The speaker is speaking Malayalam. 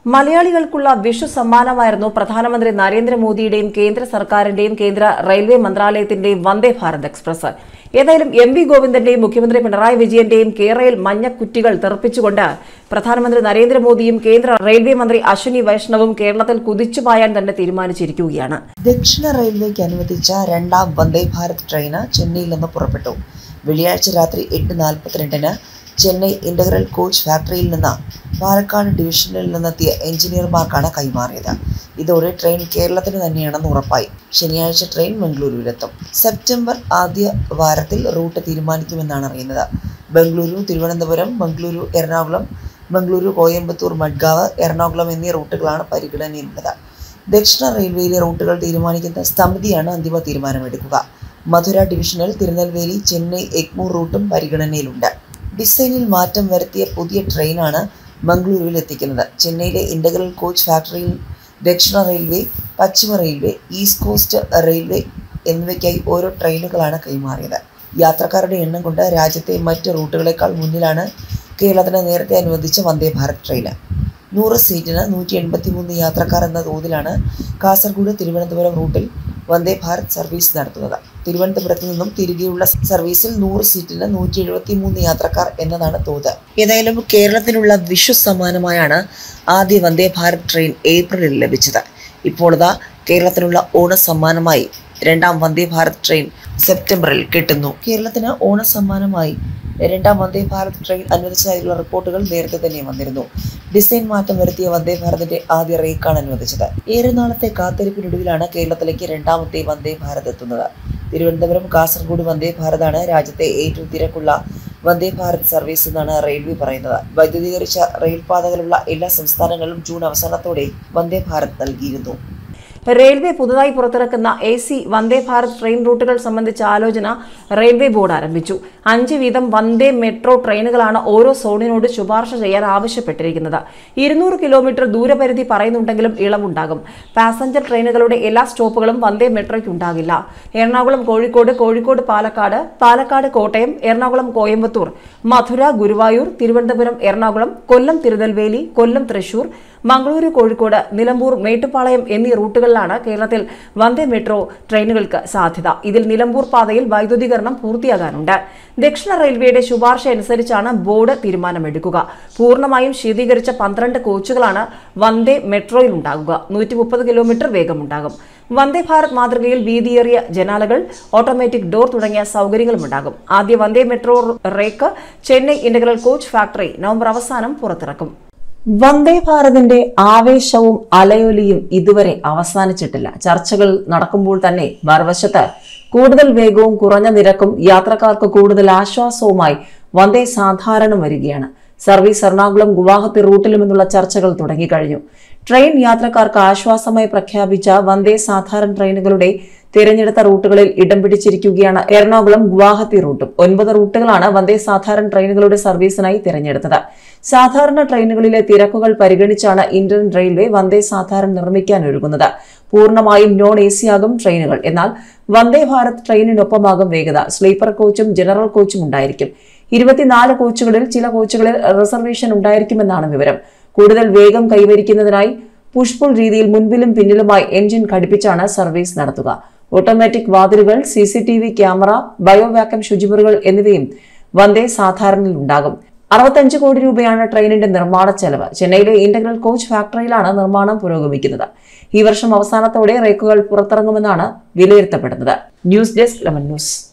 മലയാളികൾക്കുള്ള വിഷു സമ്മാനമായിരുന്നു പ്രധാനമന്ത്രി നരേന്ദ്രമോദിയുടെയും കേന്ദ്ര സർക്കാരിന്റെയും കേന്ദ്ര റെയിൽവേ മന്ത്രാലയത്തിന്റെയും വന്ദേ ഭാരത് എക്സ്പ്രസ് ഏതായാലും എം വി ഗോവിന്ദന്റെയും മുഖ്യമന്ത്രി പിണറായി വിജയന്റെയും കേരളയിൽ മഞ്ഞക്കുറ്റികൾ തെറിപ്പിച്ചുകൊണ്ട് പ്രധാനമന്ത്രി നരേന്ദ്രമോദിയും കേന്ദ്ര റെയിൽവേ മന്ത്രി അശ്വിനി വൈഷ്ണവും കേരളത്തിൽ കുതിച്ചുപായാൻ തന്നെ തീരുമാനിച്ചിരിക്കുകയാണ് ദക്ഷിണ റെയിൽവേക്ക് അനുവദിച്ച രണ്ടാം വന്ദേ ഭാരത് ട്രെയിന് ചെന്നൈയിൽ നിന്ന് പുറപ്പെട്ടു വെള്ളിയാഴ്ച രാത്രി എട്ട് നാൽപ്പത്തിരണ്ടിന് ചെന്നൈ ഇന്റഗ്രൽ കോച്ച് ഫാക്ടറിയിൽ നിന്ന് പാലക്കാട് ഡിവിഷനിൽ നിന്നെത്തിയ എഞ്ചിനീയർമാർക്കാണ് കൈമാറിയത് ഇതോടെ ട്രെയിൻ കേരളത്തിന് തന്നെയാണെന്ന് ഉറപ്പായി ശനിയാഴ്ച ട്രെയിൻ മംഗളൂരുവിലെത്തും സെപ്റ്റംബർ ആദ്യ വാരത്തിൽ റൂട്ട് തീരുമാനിക്കുമെന്നാണ് അറിയുന്നത് ബംഗളൂരു തിരുവനന്തപുരം മംഗളൂരു എറണാകുളം മംഗളൂരു കോയമ്പത്തൂർ മഡ്ഗാവ് എറണാകുളം എന്നീ റൂട്ടുകളാണ് പരിഗണനയിലുള്ളത് ദക്ഷിണ റെയിൽവേയിലെ റൂട്ടുകൾ തീരുമാനിക്കുന്ന സമിതിയാണ് അന്തിമ തീരുമാനമെടുക്കുക മധുര ഡിവിഷനിൽ തിരുനെൽവേലി ചെന്നൈ എഗ്മൂർ റൂട്ടും പരിഗണനയിലുണ്ട് ഡിസൈനിൽ മാറ്റം വരുത്തിയ പുതിയ ട്രെയിനാണ് മംഗളൂരുവിൽ എത്തിക്കുന്നത് ചെന്നൈയിലെ ഇൻ്റഗ്രൽ കോച്ച് ഫാക്ടറിയിൽ ദക്ഷിണ റെയിൽവേ പശ്ചിമ റെയിൽവേ ഈസ്റ്റ് കോസ്റ്റ് റെയിൽവേ എന്നിവയ്ക്കായി ഓരോ ട്രെയിനുകളാണ് കൈമാറിയത് യാത്രക്കാരുടെ എണ്ണം കൊണ്ട് രാജ്യത്തെ മറ്റ് റൂട്ടുകളേക്കാൾ മുന്നിലാണ് കേരളത്തിന് നേരത്തെ അനുവദിച്ച വന്ദേ ഭാരത് ട്രെയിന് നൂറ് സീറ്റിന് നൂറ്റി എൺപത്തി മൂന്ന് യാത്രക്കാർ എന്ന തോതിലാണ് കാസർഗോഡ് തിരുവനന്തപുരം റൂട്ടിൽ വന്ദേ ഭാരത് സർവീസ് നടത്തുന്നത് തിരുവനന്തപുരത്ത് നിന്നും തിരികെയുള്ള സർവീസിൽ നൂറ് സീറ്റിന് നൂറ്റി എഴുപത്തി മൂന്ന് യാത്രക്കാർ എന്നതാണ് തോത് ഏതായാലും കേരളത്തിനുള്ള വിഷു സമ്മാനമായാണ് ആദ്യ വന്ദേ ഭാരത് ട്രെയിൻ ഏപ്രിലിൽ ലഭിച്ചത് ഇപ്പോൾ ഇതാ കേരളത്തിനുള്ള ഓണ സമ്മാനമായി രണ്ടാം വന്ദേ ഭാരത് ട്രെയിൻ സെപ്റ്റംബറിൽ കിട്ടുന്നു കേരളത്തിന് ഓണ സമ്മാനമായി രണ്ടാം വന്ദേ ഭാരത് ട്രെയിൻ അനുവദിച്ചതായുള്ള റിപ്പോർട്ടുകൾ നേരത്തെ തന്നെ വന്നിരുന്നു ഡിസൈൻ മാറ്റം വരുത്തിയ വന്ദേ ഭാരതിന്റെ ആദ്യ റേക്കാണ് അനുവദിച്ചത് ഏറെ നാളത്തെ കാത്തിരിപ്പിനൊടുവിലാണ് കേരളത്തിലേക്ക് രണ്ടാമത്തെ വന്ദേ ഭാരത് എത്തുന്നത് തിരുവനന്തപുരം കാസർഗോഡ് വന്ദേ ഭാരതാണ് രാജ്യത്തെ ഏറ്റവും തിരക്കുള്ള വന്ദേ ഭാരത് സർവീസ് എന്നാണ് റെയിൽവേ പറയുന്നത് വൈദ്യുതീകരിച്ച റെയിൽപാതകളുള്ള എല്ലാ സംസ്ഥാനങ്ങളിലും ജൂൺ അവസാനത്തോടെ വന്ദേ ഭാരത് നൽകിയിരുന്നു റെയിൽവേ പുതുതായി പുറത്തിറക്കുന്ന A C Vande Bharat train റൂട്ടുകൾ സംബന്ധിച്ച ആലോചന റെയിൽവേ ബോർഡ് ആരംഭിച്ചു അഞ്ച് വീതം വന്ദേ മെട്രോ ട്രെയിനുകളാണ് ഓരോ സോണിനോട് ശുപാർശ ചെയ്യാൻ ആവശ്യപ്പെട്ടിരിക്കുന്നത് ഇരുന്നൂറ് കിലോമീറ്റർ ദൂരപരിധി പറയുന്നുണ്ടെങ്കിലും ഇളവുണ്ടാകും പാസഞ്ചർ ട്രെയിനുകളുടെ എല്ലാ സ്റ്റോപ്പുകളും വന്ദേ മെട്രോയ്ക്ക് ഉണ്ടാകില്ല എറണാകുളം കോഴിക്കോട് കോഴിക്കോട് പാലക്കാട് പാലക്കാട് കോട്ടയം എറണാകുളം കോയമ്പത്തൂർ മധുര ഗുരുവായൂർ തിരുവനന്തപുരം എറണാകുളം കൊല്ലം തിരുനെൽവേലി കൊല്ലം തൃശൂർ മംഗളൂരു കോഴിക്കോട് നിലമ്പൂർ മേട്ടുപ്പാളയം എന്നീ റൂട്ടുകളിലാണ് കേരളത്തിൽ വന്ദേ മെട്രോ ട്രെയിനുകൾക്ക് സാധ്യത ഇതിൽ നിലമ്പൂർ പാതയിൽ വൈദ്യുതീകരണം പൂർത്തിയാകാനുണ്ട് ദക്ഷിണ റെയിൽവേയുടെ ശുപാർശ അനുസരിച്ചാണ് ബോർഡ് തീരുമാനമെടുക്കുക പൂർണ്ണമായും ശീതീകരിച്ച പന്ത്രണ്ട് കോച്ചുകളാണ് വന്ദേ മെട്രോയിൽ ഉണ്ടാകുക നൂറ്റി മുപ്പത് കിലോമീറ്റർ വേഗമുണ്ടാകും വന്ദേ ഭാരത് മാതൃകയിൽ വീതിയേറിയ ജനാലകൾ ഓട്ടോമാറ്റിക് ഡോർ തുടങ്ങിയ സൗകര്യങ്ങളും ഉണ്ടാകും ആദ്യ Vande metro rake Chennai integral coach factory November അവസാനം പുറത്തിറക്കും വന്ദേ ഭാരതിന്റെ ആവേശവും അലയൊലിയും ഇതുവരെ അവസാനിച്ചിട്ടില്ല ചർച്ചകൾ നടക്കുമ്പോൾ തന്നെ മറുവശത്ത് കൂടുതൽ വേഗവും കുറഞ്ഞ നിരക്കും യാത്രക്കാർക്ക് കൂടുതൽ ആശ്വാസവുമായി വന്ദേ സാധാരണ വരികയാണ് സർവീസ് എറണാകുളം ഗുവാഹത്തി റൂട്ടിലുമെന്നുള്ള ചർച്ചകൾ തുടങ്ങിക്കഴിഞ്ഞു ട്രെയിൻ യാത്രക്കാർക്ക് ആശ്വാസമായി പ്രഖ്യാപിച്ച വന്ദേ സാധാരണ ട്രെയിനുകളുടെ തിരഞ്ഞെടുത്ത റൂട്ടുകളിൽ ഇടം പിടിച്ചിരിക്കുകയാണ് എറണാകുളം ഗുവാഹത്തി റൂട്ടും ഒൻപത് റൂട്ടുകളാണ് വന്ദേ സാധാരണ ട്രെയിനുകളുടെ സർവീസിനായി തിരഞ്ഞെടുത്തത് സാധാരണ ട്രെയിനുകളിലെ തിരക്കുകൾ പരിഗണിച്ചാണ് ഇന്ത്യൻ റെയിൽവേ വന്ദേ സാധാരണ നിർമ്മിക്കാൻ ഒരുങ്ങുന്നത് പൂർണ്ണമായും നോൺ എ സി ആകും ട്രെയിനുകൾ എന്നാൽ വന്ദേ ഭാരത് ട്രെയിനിനൊപ്പമാകും വേഗത സ്ലീപ്പർ കോച്ചും ജനറൽ കോച്ചും ഉണ്ടായിരിക്കും ഇരുപത്തിനാല് കോച്ചുകളിൽ ചില കോച്ചുകളിൽ റിസർവേഷൻ ഉണ്ടായിരിക്കുമെന്നാണ് വിവരം കൂടുതൽ വേഗം കൈവരിക്കുന്നതിനായി പുഷ്പുൾ രീതിയിൽ മുൻപിലും പിന്നിലുമായി എഞ്ചിൻ ഘടിപ്പിച്ചാണ് സർവീസ് നടത്തുക ഓട്ടോമാറ്റിക് വാതിലുകൾ C C T V camera bio vacuum ശുചിമുറികൾ എന്നിവയും വന്ദേ സാധാരണയിൽ ഉണ്ടാകും അറുപത്തഞ്ച് കോടി രൂപയാണ് ട്രെയിനിന്റെ നിർമ്മാണ ചെലവ് ചെന്നൈയിലെ ഇന്റഗ്രൽ കോച്ച് ഫാക്ടറിയിലാണ് നിർമ്മാണം പുരോഗമിക്കുന്നത് ഈ വർഷം അവസാനത്തോടെ റേക്കുകൾ പുറത്തിറങ്ങുമെന്നാണ് വിലയിരുത്തപ്പെടുന്നത് ന്യൂസ് ഡെസ്ക് ലെമൺ ന്യൂസ്